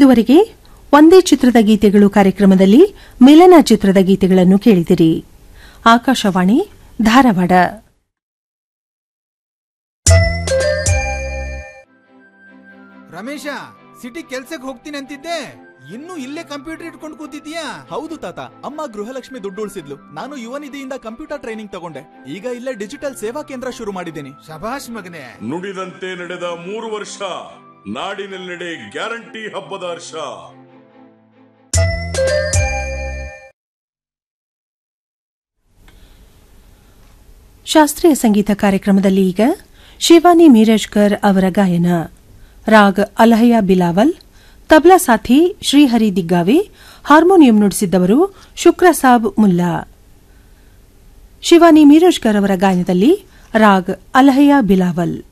ಇದುವರೆಗೆ ಒಂದೇ ಚಿತ್ರದ ಗೀತೆಗಳು ಕಾರ್ಯಕ್ರಮದಲ್ಲಿ ಮಿಲನ ಚಿತ್ರದ ಗೀತೆಗಳನ್ನು ಕೇಳಿದಿರಿ ಆಕಾಶವಾಣಿ ಧಾರವಾಡ ರಮೇಶ ಸಿಟಿ ಕೆಲ್ಸಕ್ಕೆ ಹೋಗ್ತೀನಿ ಅಂತಿದ್ದೆ ಇನ್ನೂ ಇಲ್ಲೇ ಕಂಪ್ಯೂಟರ್ ಇಟ್ಕೊಂಡು ಕೂತಿದ್ಯಾ ಹೌದು ತಾತ ಅಮ್ಮ ಗೃಹಲಕ್ಷ್ಮಿ ದುಡ್ಡು ಉಳಿಸಿದ್ಲು ನಾನು ಯುವ ನಿಧಿಯಿಂದ ಕಂಪ್ಯೂಟರ್ ಟ್ರೈನಿಂಗ್ ತಗೊಂಡೆ ಈಗ ಇಲ್ಲೇ ಡಿಜಿಟಲ್ ಸೇವಾ ಕೇಂದ್ರ ಶುರು ಮಾಡಿದ್ದೀನಿ ಶಭಾಷ್ ಮಗನೇ ನುಡಿದಂತೆ ನಡೆದ ಮೂರು ವರ್ಷ ನಾಡಿನೆಲ್ಲೆಡೆ ಗ್ಯಾರಂಟಿ ಹಬ್ಬದ ಹರ್ಷ ಶಾಸ್ತ್ರೀಯ ಸಂಗೀತ ಕಾರ್ಯಕ್ರಮದಲ್ಲಿ ಈಗ ಶಿವಾನಿ ಮೀರಜ್ಕರ್ ಅವರ ಗಾಯನ ರಾಗ್ ಅಲಹಯ ಬಿಲಾವಲ್ ತಬ್ಲಾ ಸಾಥಿ ಶ್ರೀಹರಿ ದಿಗ್ಗಾವಿ ಹಾರ್ಮೋನಿಯಂ ನುಡಿಸಿದ್ದವರು ಶುಕ್ರಸಾಬ್ ಮುಲ್ಲಾ ಶಿವಾನಿ ಮೀರಜ್ಕರ್ ಅವರ ಗಾಯನದಲ್ಲಿ ರಾಗ್ ಅಲಹಯ ಬಿಲಾವಲ್